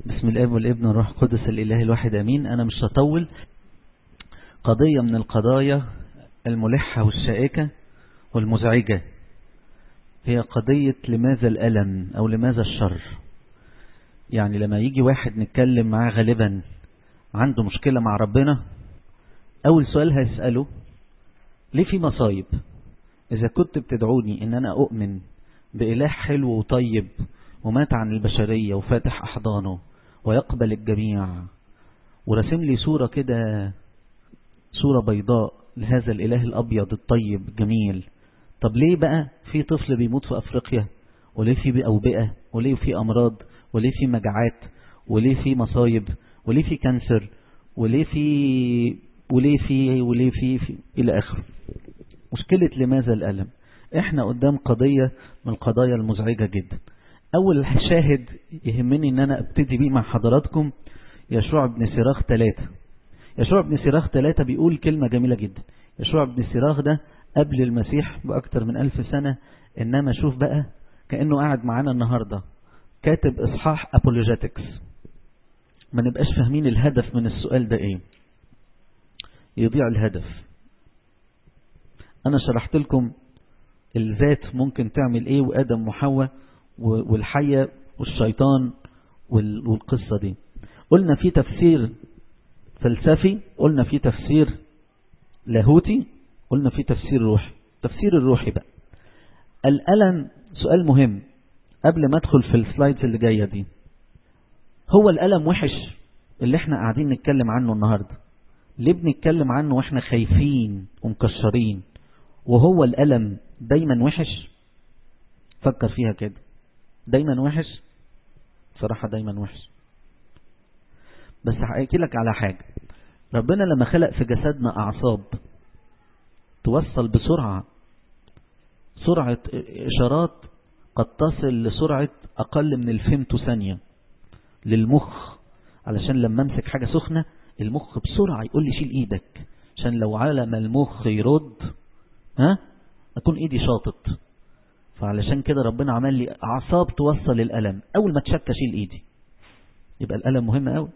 بسم الاب والابن والروح القدس الاله الواحد امين انا مش هطول قضية من القضايا الملحة والشائكة والمزعجة هي قضية لماذا الألم أو لماذا الشر يعني لما يجي واحد نتكلم معاه غالبا عنده مشكلة مع ربنا أول سؤال هيسأله ليه في مصايب إذا كنت بتدعوني إن أنا أؤمن بإله حلو وطيب ومات عن البشرية وفاتح أحضانه ويقبل الجميع ورسم لي صورة كده صورة بيضاء لهذا الإله الأبيض الطيب الجميل طب ليه بقى في طفل بيموت في أفريقيا وليه في أوبئة وليه في أمراض وليه في مجاعات وليه في مصايب وليه في كانسر وليه في وليه في وليه في, في إلى آخره مشكلة لماذا الألم احنا قدام قضية من القضايا المزعجة جدا اول شاهد يهمني ان انا ابتدي بيه مع حضراتكم يشوع بن سراخ ثلاثة يشوع بن سراخ ثلاثة بيقول كلمة جميلة جدا يشوع بن سراخ ده قبل المسيح بأكتر من ألف سنة إنما شوف بقى كأنه قاعد معانا النهاردة كاتب إصحاح أبولوجيتكس ما نبقاش فاهمين الهدف من السؤال ده إيه يضيع الهدف أنا شرحت لكم الذات ممكن تعمل إيه وآدم وحواء والحية والشيطان والقصة دي قلنا في تفسير فلسفي قلنا في تفسير لاهوتي قلنا في تفسير روحي تفسير الروحي بقى الألم سؤال مهم قبل ما ادخل في السلايدز اللي جاية دي هو الألم وحش اللي احنا قاعدين نتكلم عنه النهاردة ليه بنتكلم عنه واحنا خايفين ومكشرين وهو الألم دايما وحش فكر فيها كده دايما وحش صراحة دايما وحش بس هحكي لك على حاجة ربنا لما خلق في جسدنا أعصاب توصل بسرعة سرعة إشارات قد تصل لسرعة أقل من الفيمتو ثانية للمخ علشان لما امسك حاجة سخنة المخ بسرعة يقول لي شيل ايدك عشان لو على ما المخ يرد ها اكون ايدي شاطط فعلشان كده ربنا عمل لي اعصاب توصل الالم اول ما تشك اشيل ايدي يبقى الالم مهم قوي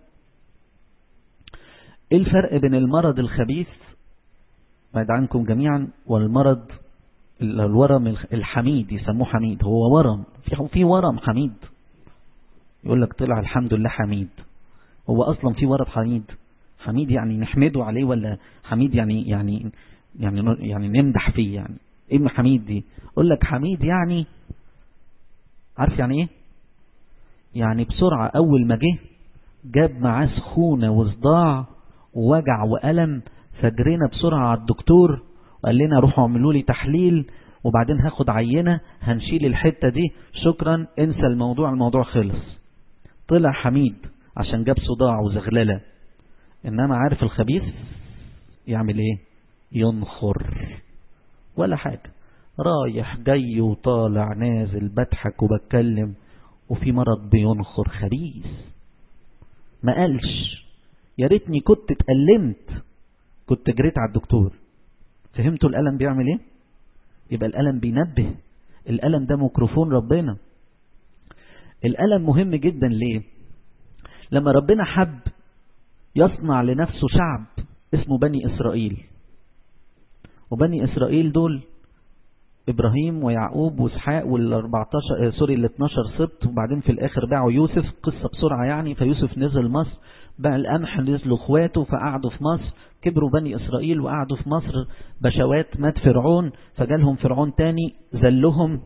ايه الفرق بين المرض الخبيث بعد عنكم جميعا والمرض الورم الحميد يسموه حميد هو ورم في في ورم حميد يقول لك طلع الحمد لله حميد هو اصلا في ورد حميد حميد يعني نحمده عليه ولا حميد يعني يعني يعني يعني نمدح فيه يعني ايه حميد دي اقول لك حميد يعني عارف يعني ايه يعني بسرعة اول ما جه جاب معاه سخونة وصداع ووجع وألم فجرينا بسرعة على الدكتور وقال لنا روحوا اعملوا لي تحليل وبعدين هاخد عينة هنشيل الحتة دي شكرا انسى الموضوع الموضوع خلص طلع حميد عشان جاب صداع وزغللة انما عارف الخبيث يعمل ايه ينخر ولا حاجة رايح جاي وطالع نازل بضحك وبتكلم وفي مرض بينخر خبيث ما قالش يا ريتني كنت اتألمت كنت جريت على الدكتور فهمتوا الألم بيعمل ايه يبقى الألم بينبه الألم ده ميكروفون ربنا الألم مهم جدا ليه لما ربنا حب يصنع لنفسه شعب اسمه بني إسرائيل وبني إسرائيل دول إبراهيم ويعقوب وإسحاق وال14 سوري ال 12 سبط وبعدين في الآخر باعوا يوسف قصة بسرعة يعني فيوسف نزل مصر باع القمح نزلوا اخواته فقعدوا في مصر كبروا بني إسرائيل وقعدوا في مصر بشوات مات فرعون فجالهم فرعون تاني ذلهم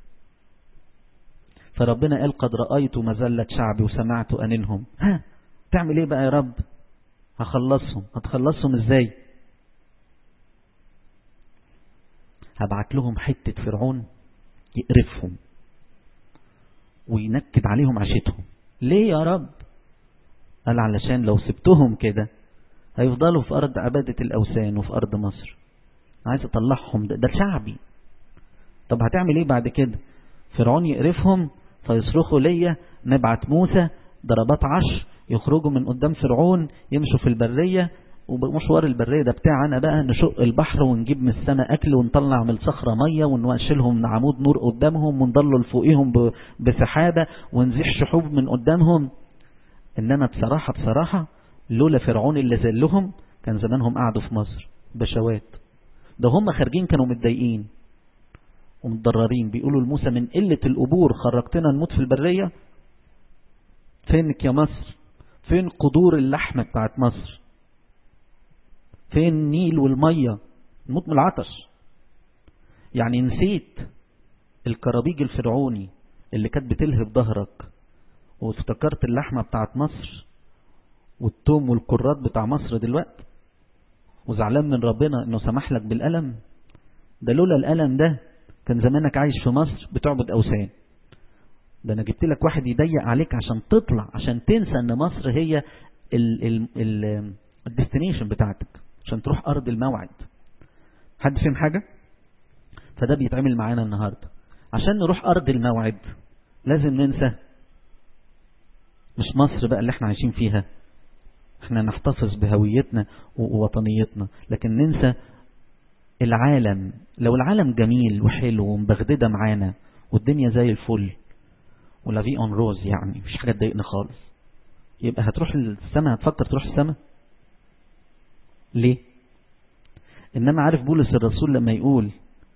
فربنا قال قد رأيت مذلة شعبي وسمعت أنينهم ها تعمل ايه بقى يا رب هخلصهم هتخلصهم ازاي هبعت لهم حتة فرعون يقرفهم وينكد عليهم عشتهم ليه يا رب قال علشان لو سبتهم كده هيفضلوا في أرض عبادة الأوثان وفي أرض مصر عايز أطلعهم ده, ده شعبي طب هتعمل ايه بعد كده فرعون يقرفهم فيصرخوا ليا نبعت موسى ضربات عشر يخرجوا من قدام فرعون يمشوا في البرية ومشوار البرية ده بتاعنا بقى نشق البحر ونجيب من السماء أكل ونطلع من الصخرة مية ونشيلهم من عمود نور قدامهم ونضلل فوقيهم بسحابة ونزيح شحوب من قدامهم انما بصراحة بصراحة لولا فرعون اللي زلهم كان زمانهم قعدوا في مصر بشوات ده هم خارجين كانوا متضايقين ومتضررين بيقولوا لموسى من قلة القبور خرجتنا نموت في البرية فينك يا مصر فين قدور اللحمة بتاعت مصر فين النيل والمية نموت من العطش يعني نسيت الكرابيج الفرعوني اللي كانت بتلهب ظهرك وافتكرت اللحمة بتاعت مصر والتوم والكرات بتاع مصر دلوقتي وزعلان من ربنا انه سمح لك بالألم ده لولا الألم ده كان زمانك عايش في مصر بتعبد أوثان ده انا جبت لك واحد يضيق عليك عشان تطلع عشان تنسى ان مصر هي الديستنيشن بتاعتك عشان تروح ارض الموعد حد فهم حاجة فده بيتعمل معانا النهاردة عشان نروح ارض الموعد لازم ننسى مش مصر بقى اللي احنا عايشين فيها احنا نحتفظ بهويتنا ووطنيتنا لكن ننسى العالم لو العالم جميل وحلو ومبغدده معانا والدنيا زي الفل ولا في اون روز يعني مش حاجة تضايقنا خالص يبقى هتروح السماء هتفكر تروح السماء ليه انما عارف بولس الرسول لما يقول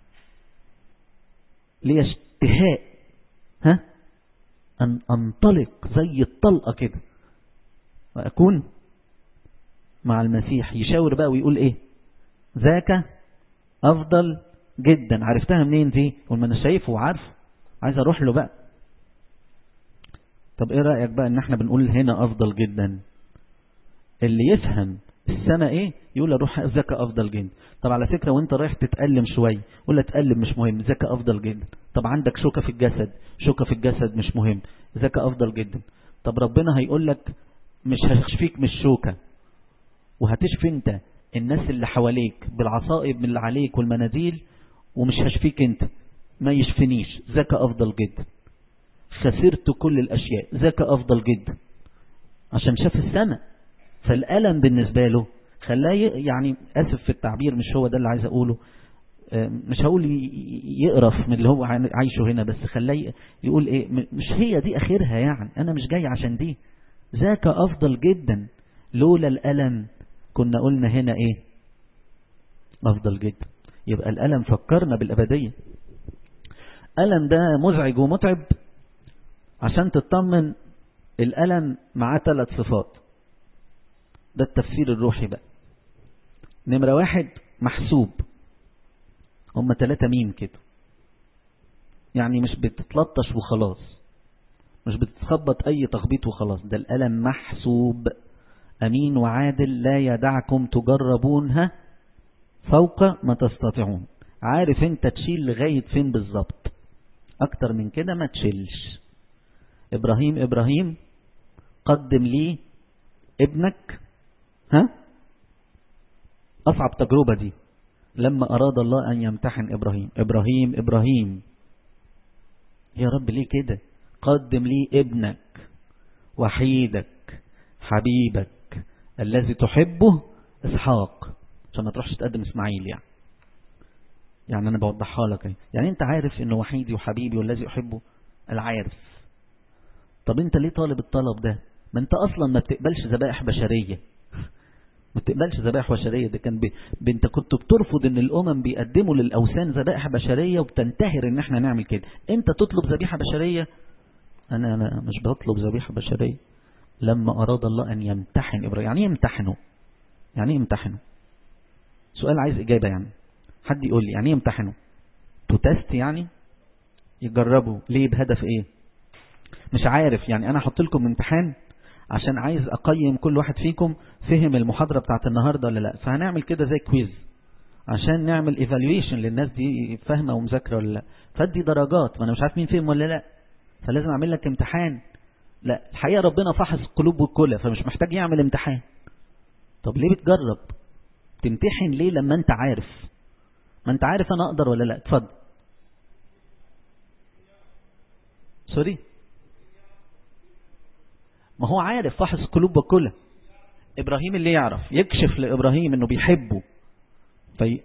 لي اشتهاء ها ان انطلق زي الطلقة كده واكون مع المسيح يشاور بقى ويقول ايه ذاك افضل جدا عرفتها منين دي وما انا شايفه وعارفه عايز اروح له بقى طب ايه رأيك بقى ان احنا بنقول هنا افضل جدا اللي يفهم السنة ايه يقول اروح ذاك افضل جدا طب على فكرة وانت رايح تتألم شوي ولا تألم مش مهم ذاك افضل جدا طب عندك شوكة في الجسد شوكة في الجسد مش مهم ذاك افضل جدا طب ربنا هيقول لك مش هشفيك من الشوكة وهتشفي انت الناس اللي حواليك بالعصائب اللي عليك والمناديل ومش هشفيك انت ما يشفنيش ذاك افضل جدا خسرت كل الاشياء ذاك افضل جدا عشان شاف السماء فالألم بالنسبة له خلاه يعني أسف في التعبير مش هو ده اللي عايز أقوله مش هقول يقرف من اللي هو عايشه هنا بس خلاه يقول ايه مش هي دي اخرها يعني انا مش جاي عشان دي ذاك افضل جدا لولا الالم كنا قلنا هنا ايه افضل جدا يبقى الالم فكرنا بالابدية الم ده مزعج ومتعب عشان تطمن الالم معاه ثلاث صفات ده التفسير الروحي بقى نمرة واحد محسوب هم ثلاثة ميم كده يعني مش بتتلطش وخلاص مش بتتخبط اي تخبيط وخلاص ده الألم محسوب أمين وعادل لا يدعكم تجربونها فوق ما تستطيعون عارف انت تشيل لغاية فين بالظبط اكتر من كده ما تشيلش ابراهيم ابراهيم قدم لي ابنك ها أصعب تجربة دي لما أراد الله أن يمتحن إبراهيم إبراهيم إبراهيم يا رب ليه كده قدم لي ابنك وحيدك حبيبك الذي تحبه إسحاق عشان ما تروحش تقدم إسماعيل يعني يعني أنا بوضحها لك يعني أنت عارف إنه وحيدي وحبيبي والذي أحبه العارف طب أنت ليه طالب الطلب ده ما أنت أصلا ما بتقبلش ذبائح بشرية ما تقبلش ذبائح بشريه ده كان ب... انت كنت بترفض ان الامم بيقدموا للاوثان ذبائح بشريه وبتنتهر ان احنا نعمل كده انت تطلب ذبيحه بشريه انا انا مش بطلب ذبيحه بشريه لما اراد الله ان يمتحن ابراهيم يعني ايه يمتحنه يعني ايه يمتحنه سؤال عايز اجابه يعني حد يقول لي يعني ايه يمتحنه تو تيست يعني يجربوا ليه بهدف ايه مش عارف يعني انا احط لكم امتحان عشان عايز اقيم كل واحد فيكم فهم المحاضرة بتاعت النهاردة ولا لا فهنعمل كده زي كويز عشان نعمل ايفالويشن للناس دي فاهمة ومذاكرة ولا لا فادي درجات ما انا مش عارف مين فهم ولا لا فلازم اعمل لك امتحان لا الحقيقة ربنا فحص القلوب والكلى فمش محتاج يعمل امتحان طب ليه بتجرب تمتحن ليه لما انت عارف ما انت عارف انا اقدر ولا لا اتفضل سوري ما هو عارف فحص القلوب والكلى ابراهيم اللي يعرف يكشف لابراهيم انه بيحبه في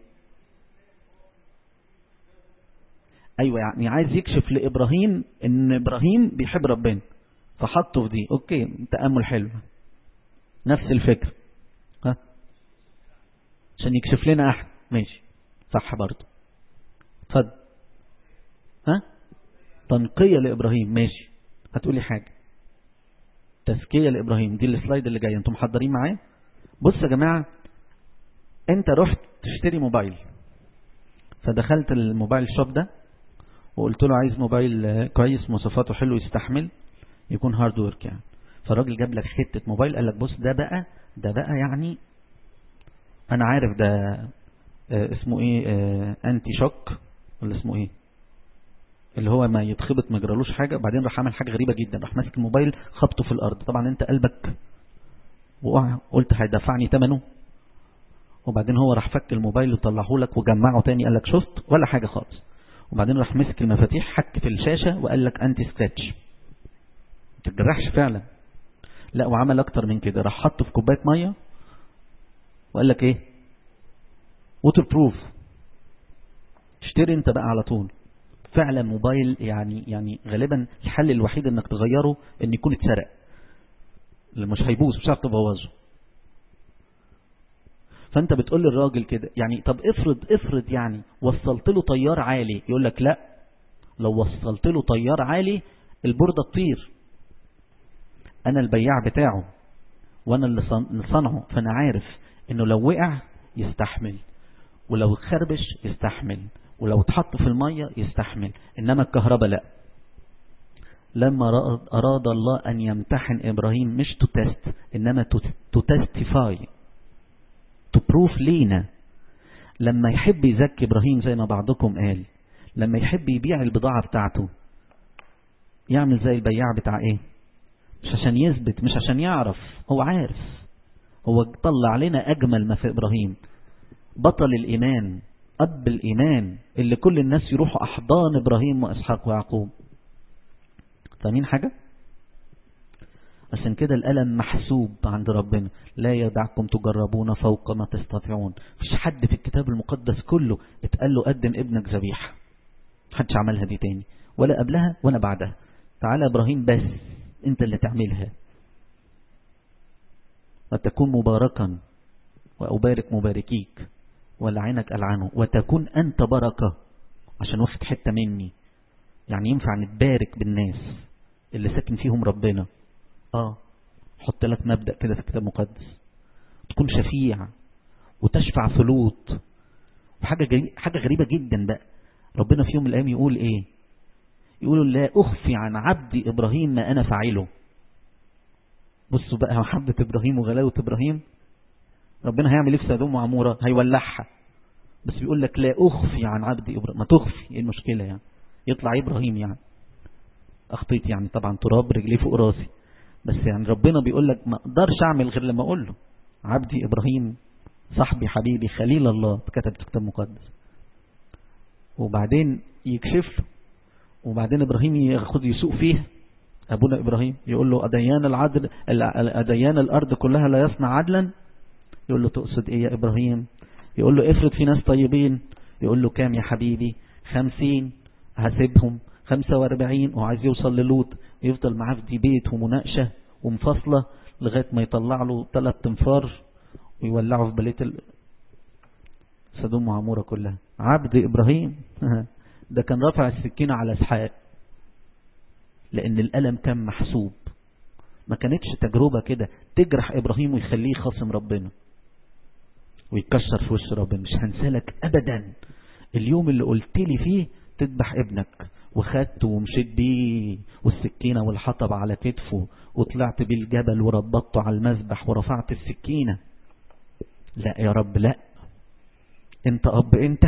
ايوه يعني عايز يكشف لابراهيم ان ابراهيم بيحب ربنا فحطه في دي اوكي تأمل حلو نفس الفكر ها عشان يكشف لنا احد ماشي صح برضه اتفضل ها تنقية لإبراهيم ماشي هتقولي حاجة تزكية لإبراهيم دي السلايد اللي جاي انتم محضرين معايا بص يا جماعة انت رحت تشتري موبايل فدخلت الموبايل شوب ده وقلت له عايز موبايل كويس مواصفاته حلو يستحمل يكون هارد ورك يعني فالراجل جاب لك حتة موبايل قال لك بص ده بقى ده بقى يعني انا عارف ده اه اسمه ايه اه انتي شوك ولا اسمه ايه اللي هو ما يتخبط ما يجرالوش حاجة بعدين راح عمل حاجة غريبة جدا راح ماسك الموبايل خبطه في الارض طبعا انت قلبك وقع قلت هيدفعني ثمنه وبعدين هو راح فك الموبايل وطلعه لك وجمعه تاني قال لك شفت ولا حاجة خالص وبعدين راح مسك المفاتيح حك في الشاشة وقال لك انتي سكراتش تتجرحش فعلا لا وعمل اكتر من كده راح حطه في كوبايه ميه وقال لك ايه ووتر بروف تشتري انت بقى على طول فعلا موبايل يعني يعني غالبا الحل الوحيد انك تغيره ان يكون اتسرق اللي مش هيبوظ مش هتعرف تبوظه فانت بتقول للراجل كده يعني طب افرض افرض يعني وصلت له طيار عالي يقول لك لا لو وصلت له طيار عالي البوردة تطير انا البياع بتاعه وانا اللي صنعه فانا عارف انه لو وقع يستحمل ولو خربش يستحمل ولو اتحط في المية يستحمل انما الكهرباء لا لما اراد الله ان يمتحن ابراهيم مش تو تيست انما تو تيستيفاي تو بروف لينا لما يحب يزكي ابراهيم زي ما بعضكم قال لما يحب يبيع البضاعة بتاعته يعمل زي البياع بتاع ايه مش عشان يثبت مش عشان يعرف هو عارف هو طلع لنا أجمل ما في إبراهيم بطل الإيمان أب الإيمان اللي كل الناس يروحوا أحضان إبراهيم وإسحاق ويعقوب فاهمين حاجة عشان كده الألم محسوب عند ربنا لا يدعكم تجربون فوق ما تستطيعون مفيش حد في الكتاب المقدس كله اتقال له قدم ابنك ذبيحة محدش عملها دي تاني ولا قبلها ولا بعدها تعالى إبراهيم بس انت اللي تعملها وتكون مباركا وأبارك مباركيك ولعنك ألعنه وتكون أنت بركة عشان واخد حتة مني يعني ينفع نتبارك بالناس اللي ساكن فيهم ربنا اه حط لك مبدأ كده في الكتاب المقدس تكون شفيع وتشفع في لوط وحاجة حاجة غريبة جدا بقى ربنا في يوم من الأيام يقول ايه يقولوا لا أخفي عن عبدي إبراهيم ما أنا فاعله بصوا بقى محبة إبراهيم وغلاوة إبراهيم ربنا هيعمل ايه في سدوم وعمورة هيولعها بس بيقول لك لا أخفي عن عبدي إبراهيم ما تخفي ايه المشكلة يعني يطلع إبراهيم يعني أخطيت يعني طبعا تراب رجليه فوق راسي بس يعني ربنا بيقول لك ما اقدرش أعمل غير لما أقول له عبدي إبراهيم صاحبي حبيبي خليل الله كتب في كتاب مقدس وبعدين يكشف له وبعدين إبراهيم ياخد يسوق فيه أبونا إبراهيم يقول له أديان العدل أديان الأرض كلها لا يصنع عدلا يقول له تقصد إيه يا إبراهيم يقول له افرض في ناس طيبين يقول له كام يا حبيبي خمسين هسيبهم خمسة واربعين وعايز يوصل للوط يفضل معاه في دي بيت ومناقشة ومفصلة لغاية ما يطلع له ثلاث تنفار ويولعه في بلية ال... سدوم وعمورة كلها عبد إبراهيم ده كان رافع السكينة على اسحاق لأن الألم كان محسوب ما كانتش تجربة كده تجرح إبراهيم ويخليه خاصم ربنا ويكسر في وش ربنا مش هنسالك أبدا اليوم اللي قلت لي فيه تذبح ابنك وخدته ومشيت بيه والسكينة والحطب على كتفه وطلعت بيه الجبل وربطته على المذبح ورفعت السكينة لا يا رب لا انت اب انت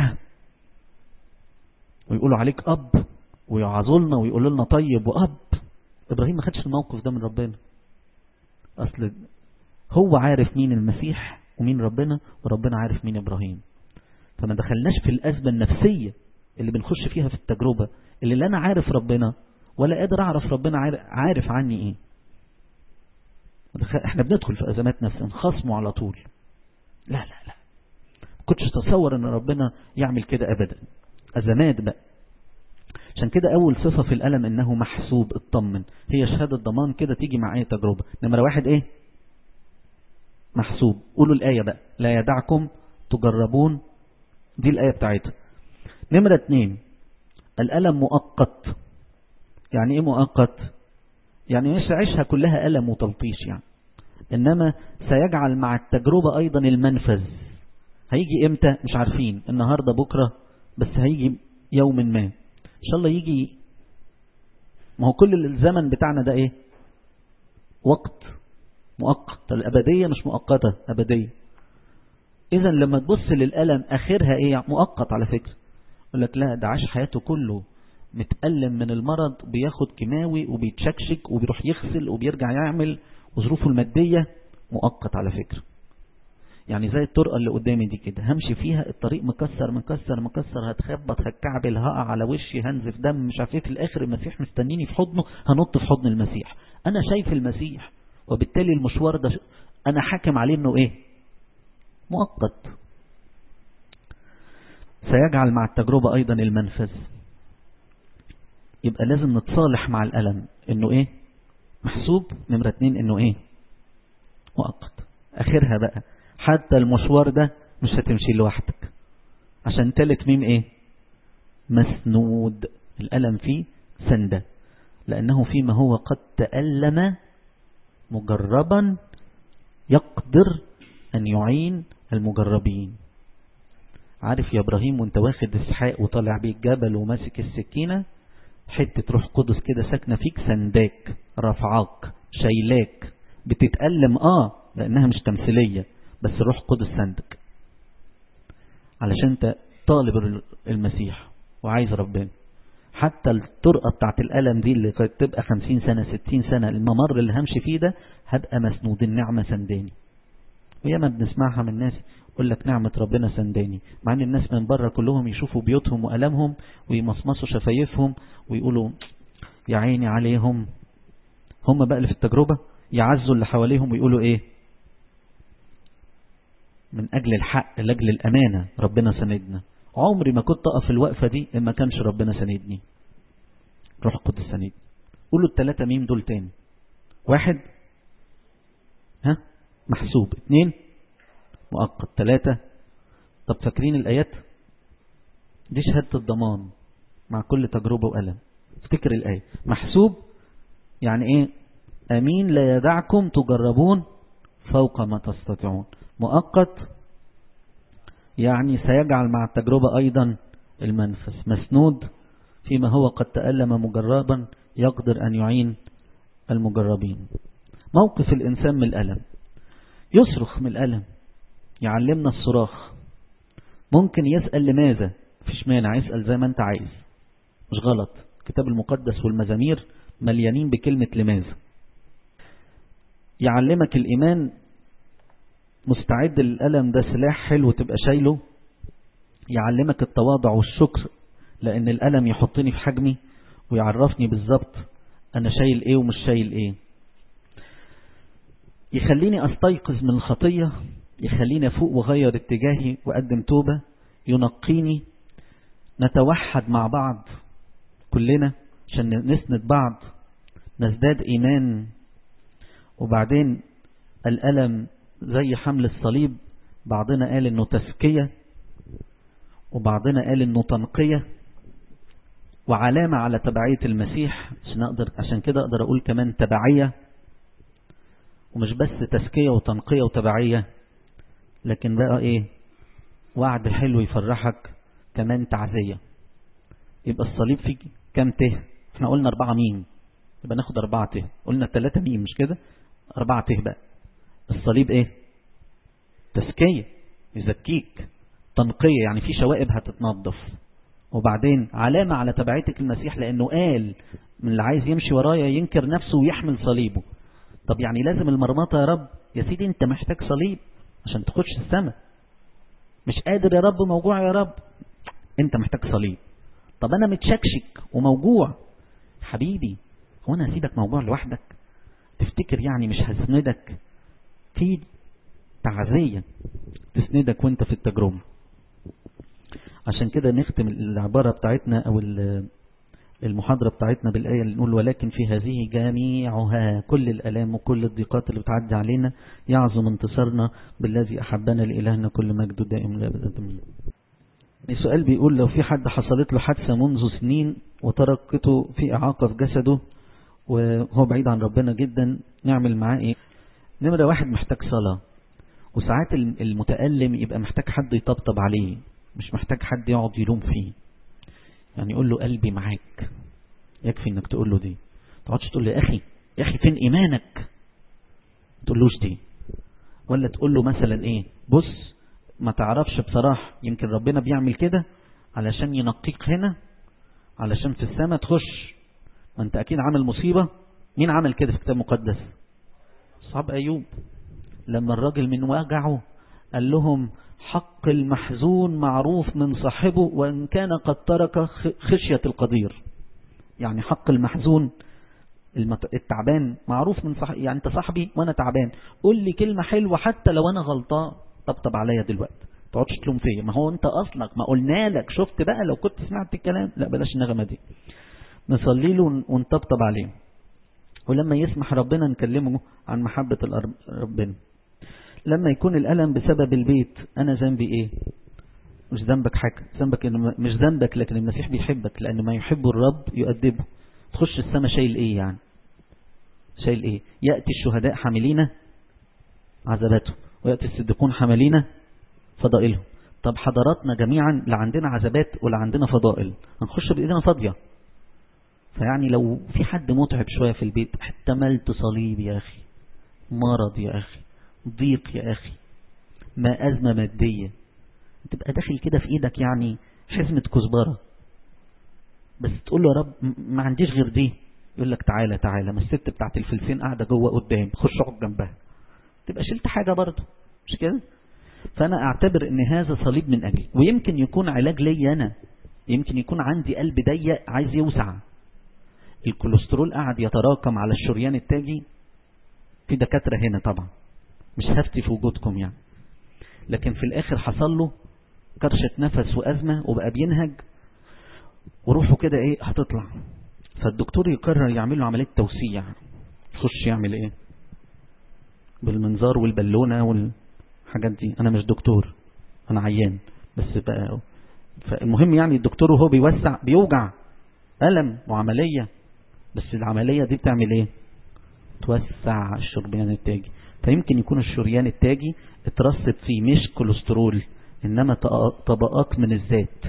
ويقولوا عليك اب ويعظلنا ويقولوا لنا طيب واب ابراهيم ما خدش الموقف ده من ربنا اصل هو عارف مين المسيح ومين ربنا وربنا عارف مين ابراهيم فما دخلناش في الازمه النفسيه اللي بنخش فيها في التجربه اللي لا انا عارف ربنا ولا قادر اعرف ربنا عارف عني ايه احنا بندخل في ازمات نفس نخصمه على طول لا لا لا كنتش تصور ان ربنا يعمل كده ابدا ازمات بقى عشان كده أول صفة في الألم إنه محسوب اطمن هي شهادة ضمان كده تيجي مع أي تجربة نمرة واحد إيه محسوب قولوا الآية بقى لا يدعكم تجربون دي الآية بتاعتها نمرة اتنين الألم مؤقت يعني إيه مؤقت يعني مش عيشها كلها ألم وتلطيش يعني إنما سيجعل مع التجربة أيضا المنفذ هيجي إمتى مش عارفين النهاردة بكرة بس هيجي يوم ما إن شاء الله يجي ما هو كل الزمن بتاعنا ده إيه وقت مؤقت الأبدية مش مؤقتة أبدية إذا لما تبص للألم آخرها إيه مؤقت على فكرة يقول لك لا ده عاش حياته كله متألم من المرض بياخد كيماوي وبيتشكشك وبيروح يغسل وبيرجع يعمل وظروفه المادية مؤقت على فكرة يعني زي الطرقة اللي قدامي دي كده همشي فيها الطريق مكسر مكسر مكسر هتخبط هتكعبل هقع على وشي هنزف دم مش عارف ايه في الاخر المسيح مستنيني في حضنه هنط في حضن المسيح انا شايف المسيح وبالتالي المشوار ده انا حاكم عليه انه ايه مؤقت سيجعل مع التجربة ايضا المنفذ يبقى لازم نتصالح مع الألم انه ايه محسوب نمرة اتنين انه ايه مؤقت اخرها بقى حتى المشوار ده مش هتمشي لوحدك عشان تالت ميم ايه مسنود الألم فيه سندة لأنه فيما هو قد تألم مجربا يقدر أن يعين المجربين عارف يا إبراهيم وانت واخد اسحاق وطالع بيه الجبل وماسك السكينة حتة روح قدس كده ساكنة فيك سنداك رفعاك شايلاك بتتألم اه لأنها مش تمثيلية بس روح قدس سندك علشان انت طالب المسيح وعايز ربنا حتى الطرقة بتاعت الألم دي اللي كانت تبقى خمسين سنة ستين سنة الممر اللي همشي فيه ده هبقى مسنود النعمة سنداني وياما بنسمعها من ناس يقول لك نعمة ربنا سنداني مع ان الناس من بره كلهم يشوفوا بيوتهم وألمهم ويمصمصوا شفايفهم ويقولوا يا عيني عليهم هم بقى اللي في التجربة يعزوا اللي حواليهم ويقولوا ايه من أجل الحق لأجل الأمانة ربنا سندنا عمري ما كنت أقف الوقفة دي إما كانش ربنا سندني روح قدس سندني قولوا التلاتة ميم دول تاني واحد ها محسوب اتنين مؤقت تلاتة طب فاكرين الآيات دي شهادة الضمان مع كل تجربة وألم افتكر الآية محسوب يعني ايه أمين لا يدعكم تجربون فوق ما تستطيعون مؤقت يعني سيجعل مع التجربة أيضا المنفس مسنود فيما هو قد تألم مجربا يقدر أن يعين المجربين موقف الإنسان من الألم يصرخ من الألم يعلمنا الصراخ ممكن يسأل لماذا فيش مانع يسأل زي ما انت عايز مش غلط الكتاب المقدس والمزامير مليانين بكلمة لماذا يعلمك الإيمان مستعد للألم ده سلاح حلو تبقى شايله يعلمك التواضع والشكر لأن الألم يحطني في حجمي ويعرفني بالظبط أنا شايل إيه ومش شايل إيه يخليني أستيقظ من الخطية يخليني أفوق وغير اتجاهي وأقدم توبة ينقيني نتوحد مع بعض كلنا عشان نسند بعض نزداد إيمان وبعدين الألم زي حمل الصليب بعضنا قال انه تزكية وبعضنا قال انه تنقية وعلامة على تبعية المسيح عشان أقدر عشان كده أقدر أقول كمان تبعية ومش بس تزكية وتنقية وتبعية لكن بقى إيه وعد حلو يفرحك كمان تعزية يبقى الصليب فيه كام ته احنا قلنا أربعة ميم يبقى ناخد أربعة ته قلنا ثلاثة ميم مش كده أربعة ته بقى الصليب ايه تزكية يزكيك تنقية يعني في شوائب هتتنظف وبعدين علامة على تبعيتك المسيح لأنه قال من اللي عايز يمشي ورايا ينكر نفسه ويحمل صليبه طب يعني لازم المرمطة يا رب يا سيدي انت محتاج صليب عشان تخش السماء مش قادر يا رب موجوع يا رب انت محتاج صليب طب انا متشكشك وموجوع حبيبي هو انا هسيبك موجوع لوحدك تفتكر يعني مش هسندك في تعزية تسندك وانت في التجربة عشان كده نختم العبارة بتاعتنا او المحاضرة بتاعتنا بالآية اللي نقول ولكن في هذه جميعها كل الألام وكل الضيقات اللي بتعدي علينا يعظم انتصارنا بالذي أحبنا لإلهنا كل مجد دائم لأبد أمين السؤال بيقول لو في حد حصلت له حادثة منذ سنين وتركته في إعاقة في جسده وهو بعيد عن ربنا جدا نعمل معاه إيه نمرة واحد محتاج صلاة وساعات المتألم يبقى محتاج حد يطبطب عليه مش محتاج حد يقعد يلوم فيه يعني يقول له قلبي معاك يكفي انك تقول له دي تقعدش تقول له يا اخي يا اخي فين ايمانك تقولوش دي ولا تقول له مثلا ايه بص ما تعرفش بصراحة يمكن ربنا بيعمل كده علشان ينقيك هنا علشان في السماء تخش ما انت اكيد عامل مصيبة مين عمل كده في الكتاب المقدس صعب ايوب لما الراجل من وجعه قال لهم حق المحزون معروف من صاحبه وإن كان قد ترك خشية القدير يعني حق المحزون التعبان معروف من صاحب يعني انت صاحبي وانا تعبان قول لي كلمة حلوة حتى لو انا غلطان طبطب عليا دلوقتي تقعدش تلوم فيا ما هو انت اصلك ما قلنا لك شفت بقى لو كنت سمعت الكلام لا بلاش النغمة دي نصلي له ونطبطب عليه ولما يسمح ربنا نكلمه عن محبة ربنا لما يكون الألم بسبب البيت أنا ذنبي إيه مش ذنبك حاجة ذنبك مش ذنبك لكن المسيح بيحبك لأن ما يحب الرب يؤدبه تخش السماء شايل إيه يعني شايل إيه يأتي الشهداء حاملين عذاباته ويأتي الصديقون حاملين فضائلهم طب حضراتنا جميعا لا عندنا عذابات ولا عندنا فضائل هنخش بإيدينا فاضية فيعني لو في حد متعب شوية في البيت احتملت صليب يا أخي مرض يا أخي ضيق يا أخي ما أزمة مادية تبقى داخل كده في إيدك يعني حزمة كزبرة بس تقول له يا رب ما عنديش غير دي يقول لك تعالى تعالى ما الست بتاعت الفلفين قاعدة جوه قدام خش اقعد جنبها تبقى شلت حاجة برضه مش كده فأنا أعتبر أن هذا صليب من أجل ويمكن يكون علاج لي أنا يمكن يكون عندي قلب ضيق عايز يوسع الكوليسترول قاعد يتراكم على الشريان التاجي في دكاترة هنا طبعا مش هفتي في وجودكم يعني لكن في الاخر حصل له كرشة نفس وازمة وبقى بينهج وروحه كده ايه هتطلع فالدكتور يقرر يعمل له عملية توسيع يخش يعمل ايه بالمنظار والبالونة والحاجات دي انا مش دكتور انا عيان بس بقى فالمهم يعني الدكتور وهو بيوسع بيوجع ألم وعملية بس العملية دي بتعمل ايه توسع الشربيان التاجي فيمكن يكون الشريان التاجي اترصد فيه مش كوليسترول انما طبقات من الذات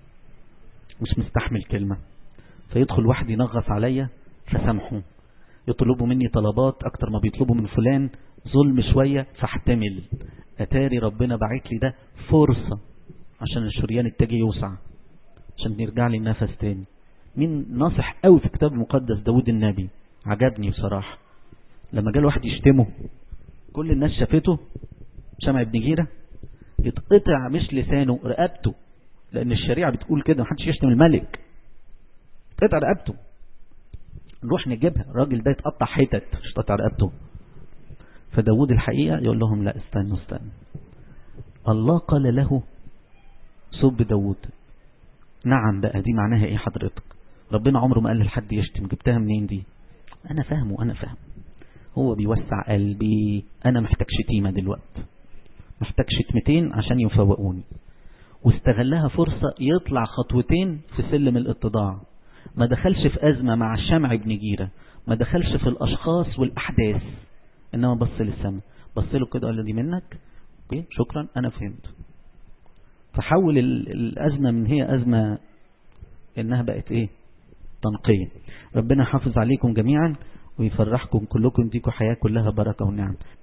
مش مستحمل كلمة فيدخل واحد ينغص عليا فسامحه يطلبوا مني طلبات اكتر ما بيطلبوا من فلان ظلم شوية فاحتمل اتاري ربنا بعت لي ده فرصة عشان الشريان التاجي يوسع عشان يرجع لي النفس تاني مين ناصح قوي في الكتاب المقدس داود النبي عجبني بصراحة لما جاء واحد يشتمه كل الناس شافته شمع ابن جيرة يتقطع مش لسانه رقبته لأن الشريعة بتقول كده محدش يشتم الملك قطع رقبته نروح نجيبها الراجل ده يتقطع حتت مش تقطع رقبته فداود الحقيقة يقول لهم لا استنوا استنوا الله قال له صب داود نعم بقى دي معناها ايه حضرتك ربنا عمره ما قال لحد يشتم جبتها منين دي انا فاهمه انا فاهم هو بيوسع قلبي انا محتاج شتيمة دلوقتي محتاج شتمتين عشان يفوقوني واستغلها فرصة يطلع خطوتين في سلم الاتضاع ما دخلش في أزمة مع الشمع ابن جيرة ما دخلش في الأشخاص والأحداث إنما بص للسماء بص له كده قال له دي منك اوكي شكرا أنا فهمت فحول الأزمة من هي أزمة إنها بقت إيه تنقية ربنا حافظ عليكم جميعا ويفرحكم كلكم ديكوا حياة كلها بركة ونعم